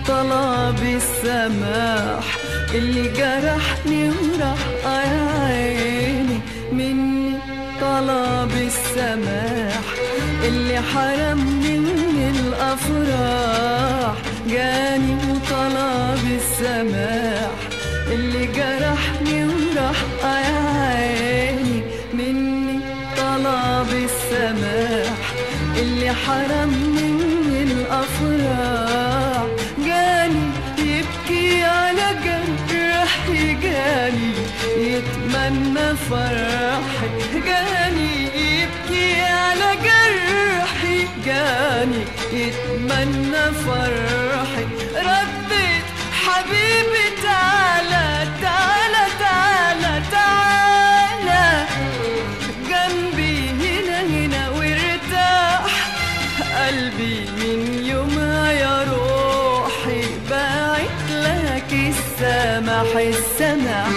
طلب السماح اللي جرحني وراح يا عيني مني طلب السماح اللي حرمني من الأفراح جاني وطلب السماح اللي جرحني وراح يا عيني مني طلب السماح اللي حرمني من الأفراح جاني يبكي على جرحي جاني يتمنى فرحي جاني يبكي على جرحي جاني يتمنى فرحي ردت حبيبي تعالى تعالى تعالى تعالى جنبي هنا هنا وارتاح قلبي من يومها يا روحي باعت لك السماح السماح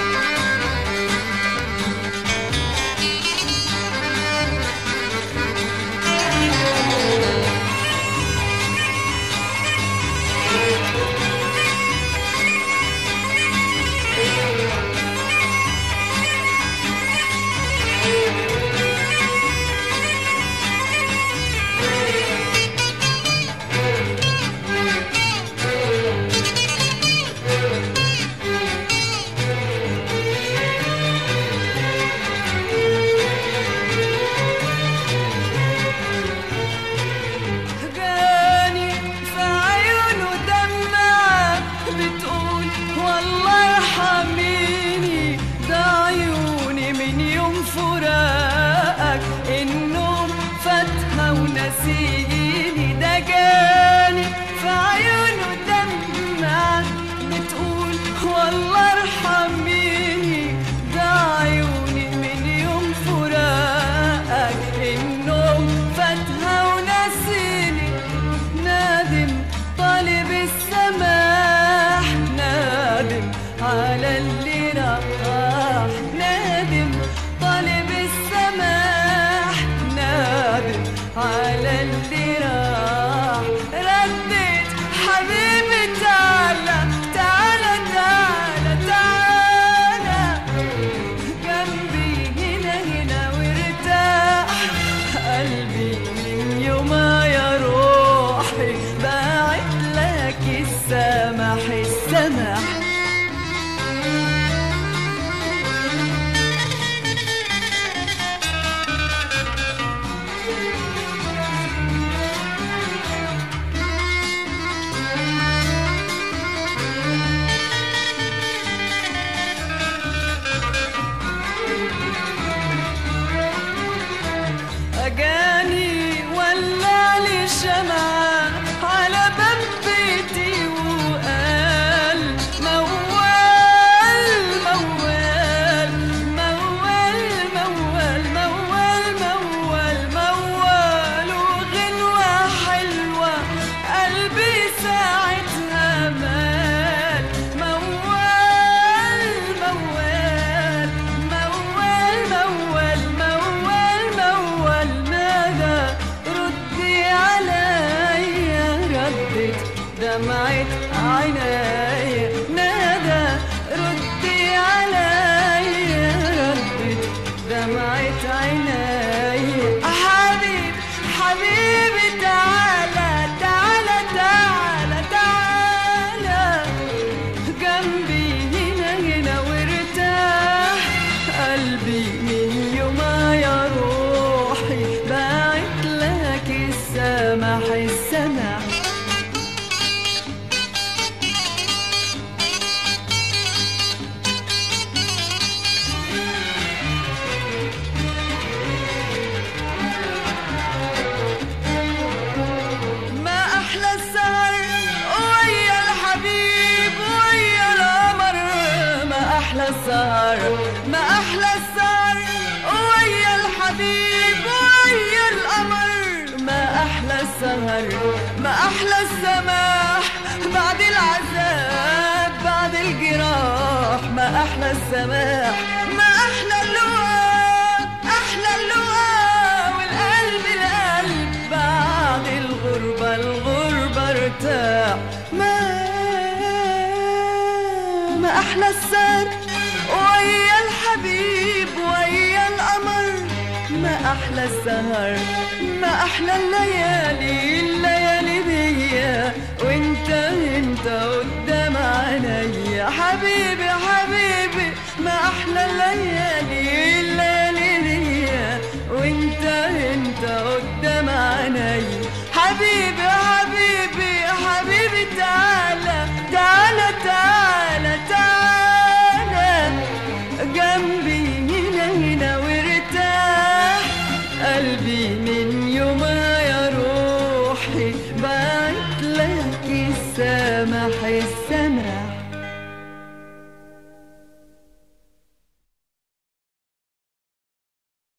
جاني في عيونه دمعة بتقول والله ارحميني ده عيوني من يوم فراقك النوم فاتها ونسيني ده جاني في عيونه دمعة بتقول والله ارحميني ده عيوني من يوم فراقك النوم فاتها ونسيني نادم طالب السماح نادم على اللي راح نادم طالب السماح نادم على اللي راح ردت حبيبي تعالى تعالى تعالى تعالى جنبي هنا هنا وارتاح قلبي من يومها يا روحي باعت لك السماح السماح أجاني ولع لي شمعة على باب بيتي وقال موال موال موال موال موال موال موال وغنوة حلوة قلبي ساعتها مال موال موال موال موال موال موال ماذا ردي عليا ردت دمعة عينيا نادى ردي عليا ردت دمعة عينيا حبيب حبيبي تعالى تعالى تعالى تعالى جنبي هنا هنا وارتاح قلبي من يومها يا روحي باعت لك السماح السماح ما أحلى السهر ويا الحبيب ويا القمر ما أحلى السهر ما أحلى السهر ويا الحبيب ويا القمر ما أحلى السهر ما أحلى السماح بعد العذاب بعد الجراح ما أحلى السماح ما أحلى اللقاء أحلى اللقاء والقلب القلب بعد الغربة الغربة ارتاح ما أحلى السهر ما أحلى الليالي الليالي دي وانت انت قدام عينيا حبيبي حبيبي ما أحلى الليالي الليالي دي وانت انت قدام عينيا حبيبي حبيبي